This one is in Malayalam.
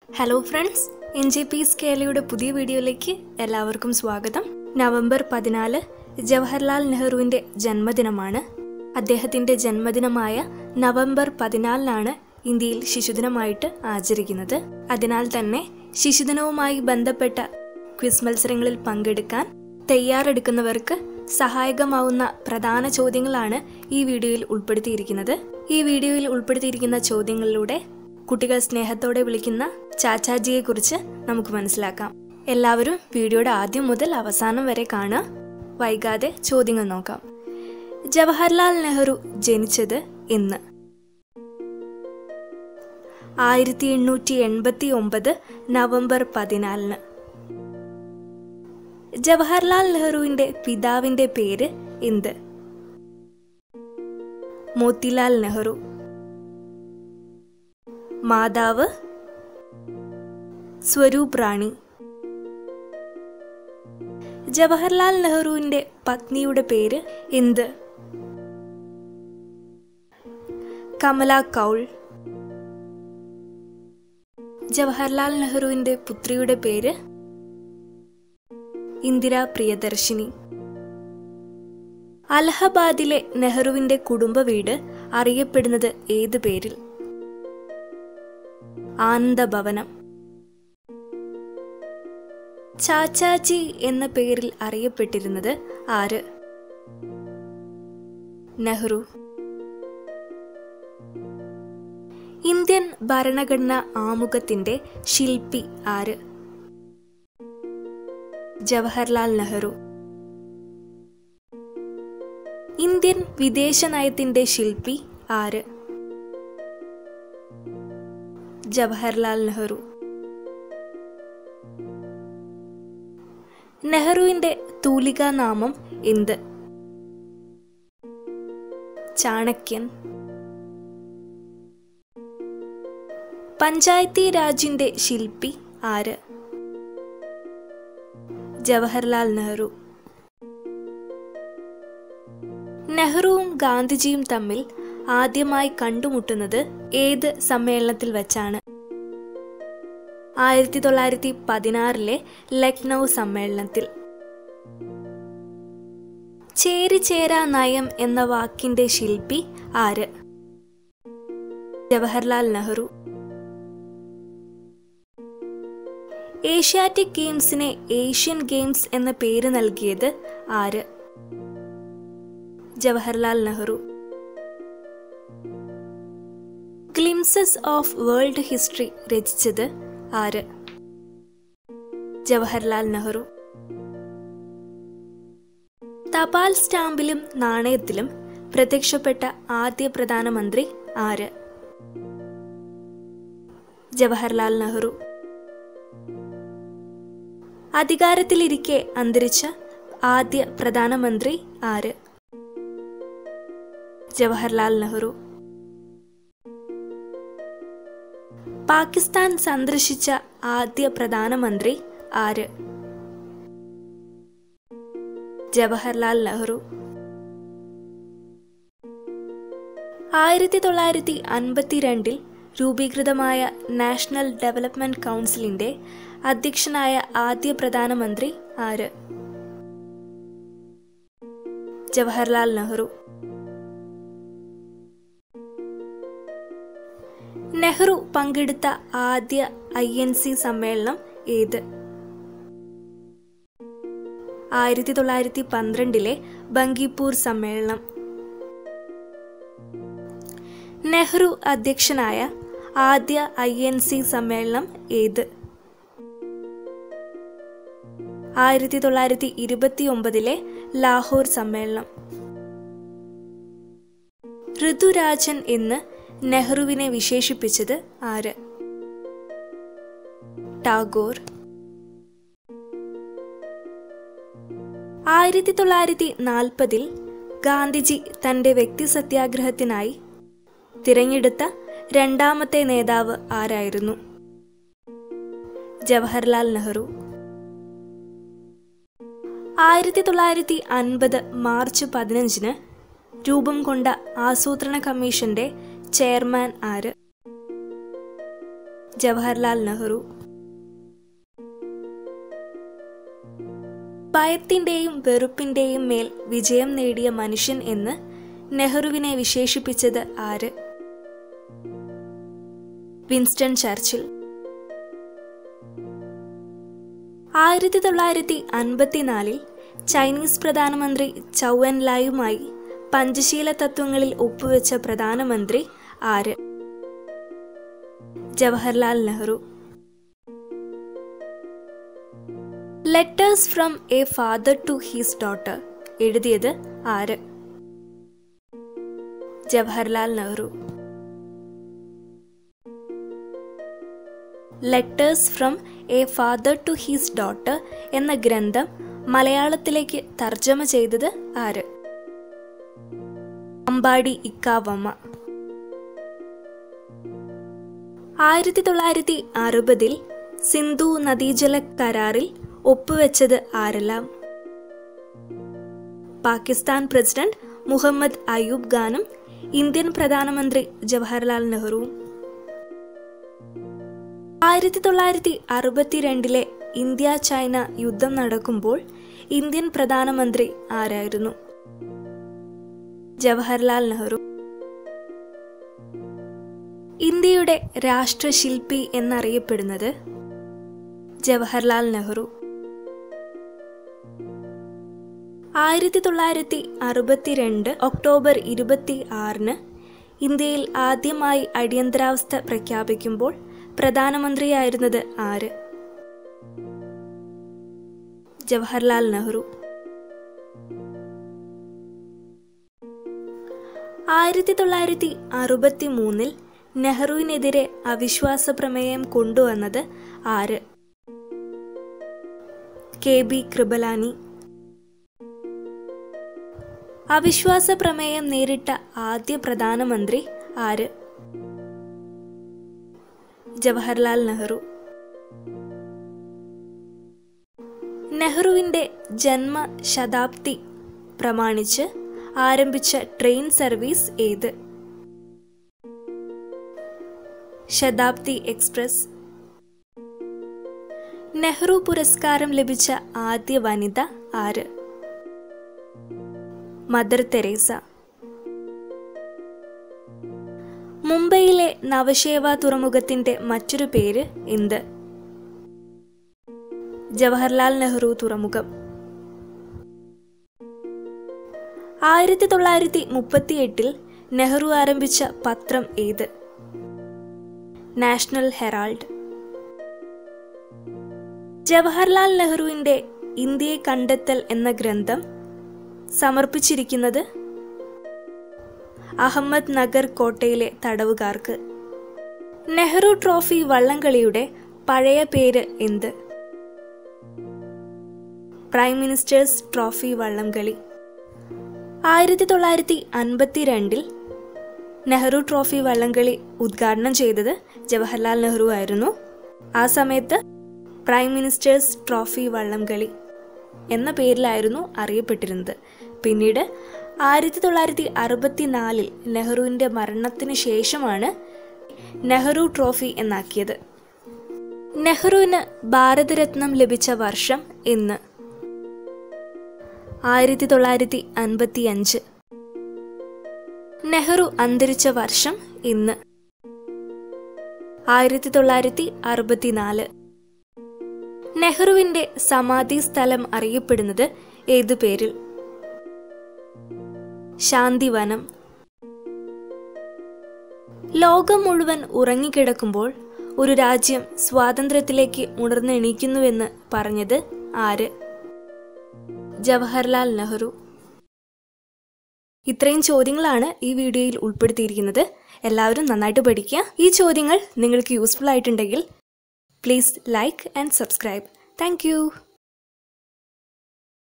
hello friends N J P സ്കേലയുടെ പുതിയ വീഡിയോയിലേക്ക് എല്ലാവർക്കും സ്വാഗതം നവംബർ പതിനാല് ജവഹർലാൽ നെഹ്റുവിൻ്റെ ജന്മദിനമാണ് അദ്ദേഹത്തിൻ്റെ ജന്മദിനമായ നവംബർ പതിനാലിനാണ് ഇന്ത്യയിൽ ശിശുദിനമായിട്ട് ആചരിക്കുന്നത് അതിനാൽ തന്നെ ശിശുദിനവുമായി ബന്ധപ്പെട്ട ക്വിസ് മത്സരങ്ങളിൽ പങ്കെടുക്കാൻ തയ്യാറെടുക്കുന്നവർക്ക് സഹായകമാവുന്ന പ്രധാന ചോദ്യങ്ങളാണ് ഈ വീഡിയോയിൽ ഉൾപ്പെടുത്തിയിരിക്കുന്നത് ഈ വീഡിയോയിൽ ഉൾപ്പെടുത്തിയിരിക്കുന്ന ചോദ്യങ്ങളിലൂടെ കുട്ടികൾ സ്നേഹത്തോടെ വിളിക്കുന്ന ചാച്ചാജിയെ കുറിച്ച് നമുക്ക് മനസ്സിലാക്കാം എല്ലാവരും വീഡിയോയുടെ ആദ്യം മുതൽ അവസാനം വരെ കാണുക വൈകാതെ ചോദ്യങ്ങൾ നോക്കാം ജവഹർലാൽ നെഹ്റു ജനിച്ചത് എന്ന് ആയിരത്തി എണ്ണൂറ്റി എൺപത്തി ഒമ്പത് നവംബർ പതിനാലിന് ജവഹർലാൽ നെഹ്റുവിന്റെ പിതാവിന്റെ പേര് എന്ത് മോത്തിലാൽ നെഹ്റു മാതാവ് സ്വരൂപ് റാണി ജവഹർലാൽ നെഹ്റുവിന്റെ പത്നിയുടെ പേര് എന്ത് കമല കൗൾ ജവഹർലാൽ നെഹ്റുവിന്റെ പുത്രിയുടെ പേര് ഇന്ദിര പ്രിയദർശിനി അലഹബാദിലെ നെഹ്റുവിന്റെ കുടുംബ വീട് അറിയപ്പെടുന്നത് ഏത് പേരിൽ ആനന്ദഭവനം ചാച്ചാജി എന്ന പേരിൽ അറിയപ്പെട്ടിരുന്നത് ആര് നെഹ്റു ഇന്ത്യൻ ഭരണഘടനാ ആമുഖത്തിന്റെ ശില്പി ആര് ജവഹർലാൽ നെഹ്റു ഇന്ത്യൻ വിദേശ നയത്തിന്റെ ശില്പി ആര് ജവഹർലാൽ നെഹ്റു നെഹ്റുവിന്റെ തൂലികാ നാമം എന്ത് ചാണക്യൻ പഞ്ചായത്തി രാജിന്റെ ശില്പി ആര് ജവഹർലാൽ നെഹ്റു നെഹ്റുവും ഗാന്ധിജിയും തമ്മിൽ ആദ്യമായി കണ്ടുമുട്ടുന്നത് ഏത് സമ്മേളനത്തിൽ വച്ചാണ് ആയിരത്തി തൊള്ളായിരത്തി പതിനാറിലെ ലക്നൗ സമ്മേളനത്തിൽ ചേരിചേരാ നയം എന്ന വാക്കിന്റെ ശില്പി ആര് ജവഹർലാൽ നെഹ്റു ഏഷ്യാറ്റിക് ഗെയിംസിനെ ഏഷ്യൻ ഗെയിംസ് എന്ന പേര് നൽകിയത് ആര് Jawaharlal Nehru Glimpses of World History രചിച്ചത് ആര് ജവഹർലാൽ നെഹ്റു തപാൽ സ്റ്റാമ്പിലും നാണയത്തിലും പ്രത്യക്ഷപ്പെട്ട ആദ്യ പ്രധാനമന്ത്രി ആര് ജവഹർലാൽ നെഹ്റു അധികാരത്തിലിരിക്കെ അന്തരിച്ച ആദ്യ പ്രധാനമന്ത്രി ആര് ജവഹർലാൽ നെഹ്റു പാകിസ്ഥാൻ സന്ദർശിച്ച ആദ്യ പ്രധാനമന്ത്രി ആര് ജവഹർലാൽ നെഹ്റു ആയിരത്തി തൊള്ളായിരത്തി അൻപത്തിരണ്ടിൽ രൂപീകൃതമായ നാഷണൽ ഡെവലപ്മെന്റ് കൗൺസിലിന്റെ അധ്യക്ഷനായ ആദ്യ പ്രധാനമന്ത്രി ആര് ജവഹർലാൽ നെഹ്റു നെഹ്റു പങ്കെടുത്ത ആദ്യ ഐ എൻ സി സമ്മേളനം ഏത് ആയിരത്തി തൊള്ളായിരത്തി പന്ത്രണ്ടിലെ ബങ്കിപ്പൂർ സമ്മേളനം നെഹ്റു അധ്യക്ഷനായ ആദ്യ ഐ എൻ സി സമ്മേളനം ഏത് ആയിരത്തി തൊള്ളായിരത്തി ഇരുപത്തി ഒമ്പതിലെ ലാഹോർ സമ്മേളനം ഋതുരാജൻ എന്ന് നെഹ്റുവിനെ വിശേഷിപ്പിച്ചത് ആര് ടാഗോർ ആയിരത്തി തൊള്ളായിരത്തി നാൽപ്പതിൽ ഗാന്ധിജി തന്റെ വ്യക്തി സത്യാഗ്രഹത്തിനായി തിരഞ്ഞെടുത്ത രണ്ടാമത്തെ നേതാവ് ആരായിരുന്നു ജവഹർലാൽ നെഹ്റു ആയിരത്തി തൊള്ളായിരത്തി അൻപത് മാർച്ച് പതിനഞ്ചിന് രൂപം കൊണ്ട ആസൂത്രണ കമ്മീഷന്റെ ചെയർമാൻ ആര് ജവഹർലാൽ നെഹ്റു ഭയത്തിൻ്റെയും വെറുപ്പിൻ്റെയും മേൽ വിജയം നേടിയ മനുഷ്യൻ എന്ന് നെഹ്റുവിനെ വിശേഷിപ്പിച്ചത് ആര് വിൻസ്റ്റൺ ചർച്ചിൽ ആയിരത്തി തൊള്ളായിരത്തി അൻപത്തിനാലിൽ ചൈനീസ് പ്രധാനമന്ത്രി ചൗ എൻ ലായുമായി പഞ്ചശീല തത്വങ്ങളിൽ ഒപ്പുവെച്ച പ്രധാനമന്ത്രി ആര് Jawaharlal Nehru Letters from a Father to His Daughter എഴുതിയത് ആര് Jawaharlal Nehru Letters from a Father to His Daughter എന്ന ഗ്രന്ഥം മലയാളത്തിലേക്ക് തർജ്ജമ ചെയ്തത് ആര് അമ്പാടി ഇക്കാവമ്മ ആയിരത്തി തൊള്ളായിരത്തി അറുപതിൽ സിന്ധു നദീജല കരാറിൽ ഒപ്പുവെച്ചത് ആരെല്ലാം പാകിസ്ഥാൻ പ്രസിഡന്റ് മുഹമ്മദ് അയൂബ് ഖാനും ഇന്ത്യൻ പ്രധാനമന്ത്രി ജവഹർലാൽ നെഹ്റുവും ആയിരത്തി തൊള്ളായിരത്തി അറുപത്തിരണ്ടിലെ ഇന്ത്യ ചൈന യുദ്ധം നടക്കുമ്പോൾ ഇന്ത്യൻ പ്രധാനമന്ത്രി ആരായിരുന്നു ജവഹർലാൽ നെഹ്റു ഇന്ത്യയുടെ രാഷ്ട്രശില്പി എന്നറിയപ്പെടുന്നത് ജവഹർലാൽ നെഹ്റു ആയിരത്തി തൊള്ളായിരത്തി അറുപത്തിരണ്ട് ഒക്ടോബർ ഇരുപത്തി ആറിന് ഇന്ത്യയിൽ ആദ്യമായി അടിയന്തരാവസ്ഥ പ്രഖ്യാപിക്കുമ്പോൾ പ്രധാനമന്ത്രിയായിരുന്നത് ആര് ജവഹർലാൽ നെഹ്റു ആയിരത്തി തൊള്ളായിരത്തി അറുപത്തി മൂന്നിൽ നെഹ്റുവിനെതിരെ അവിശ്വാസ പ്രമേയം കൊണ്ടുവന്നത് ആര് കെ ബി കൃപലാനി അവിശ്വാസ പ്രമേയം നേരിട്ട ആദ്യ പ്രധാനമന്ത്രി ആര് ജവഹർലാൽ നെഹ്റു നെഹ്റുവിൻ്റെ ജന്മശതാബ്ദി പ്രമാണിച്ച് ആരംഭിച്ച ട്രെയിൻ സർവീസ് ഏത് ശതാബ്ദി എക്സ്പ്രസ് നെഹ്റു പുരസ്കാരം ലഭിച്ച ആദ്യ വനിത ആര് മദർ തെരേസ മുംബൈയിലെ നവശേവ തുറമുഖത്തിന്റെ മറ്റൊരു പേര് എന്ത് ജവഹർലാൽ നെഹ്റു തുറമുഖം ആയിരത്തി തൊള്ളായിരത്തി മുപ്പത്തിയെട്ടിൽ നെഹ്റു ആരംഭിച്ച പത്രം ഏത് നാഷണൽ ഹെറാൾഡ് ജവഹർലാൽ നെഹ്റുവിന്റെ ഇന്ത്യയെ കണ്ടെത്തൽ എന്ന ഗ്രന്ഥം സമർപ്പിച്ചിരിക്കുന്നത് അഹമ്മദ് നഗർ കോട്ടയിലെ തടവുകാർക്ക് നെഹ്റു ട്രോഫി വള്ളംകളിയുടെ പഴയ പേര് എന്ത് പ്രൈം മിനിസ്റ്റേഴ്സ് ട്രോഫി വള്ളംകളി ആയിരത്തി തൊള്ളായിരത്തി അൻപത്തിരണ്ടിൽ നെഹ്റു ട്രോഫി വള്ളംകളി ഉദ്ഘാടനം ചെയ്തത് ജവഹർലാൽ നെഹ്റു ആയിരുന്നു ആ സമയത്ത് പ്രൈം മിനിസ്റ്റേഴ്സ് ട്രോഫി വള്ളംകളി എന്ന പേരിലായിരുന്നു അറിയപ്പെട്ടിരുന്നത് പിന്നീട് ആയിരത്തി തൊള്ളായിരത്തി അറുപത്തിനാലിൽ നെഹ്റുവിൻ്റെ മരണത്തിന് ശേഷമാണ് നെഹ്റു ട്രോഫി എന്നാക്കിയത് നെഹ്റുവിന് ഭാരതരത്നം ലഭിച്ച വർഷം എന്ന് ആയിരത്തി തൊള്ളായിരത്തി അൻപത്തി അഞ്ച് നെഹ്റു അന്തരിച്ച വർഷം ഇന്ന് ആയിരത്തി തൊള്ളായിരത്തി അറുപത്തിനാല് നെഹ്റുവിന്റെ സമാധി സ്ഥലം അറിയപ്പെടുന്നത് ഏതു പേരിൽ ശാന്തിവനം ലോകം മുഴുവൻ ഉറങ്ങിക്കിടക്കുമ്പോൾ ഒരു രാജ്യം സ്വാതന്ത്ര്യത്തിലേക്ക് ഉണർന്നെണീക്കുന്നുവെന്ന് പറഞ്ഞത് ആര് ജവഹർലാൽ നെഹ്റു ഇത്രയും ചോദ്യങ്ങളാണ് ഈ വീഡിയോയിൽ ഉൾപ്പെടുത്തിയിരിക്കുന്നത് എല്ലാവരും നന്നായിട്ട് പഠിക്കുക ഈ ചോദ്യങ്ങൾ നിങ്ങൾക്ക് യൂസ്ഫുൾ ആയിട്ടുണ്ടെങ്കിൽ please like and subscribe thank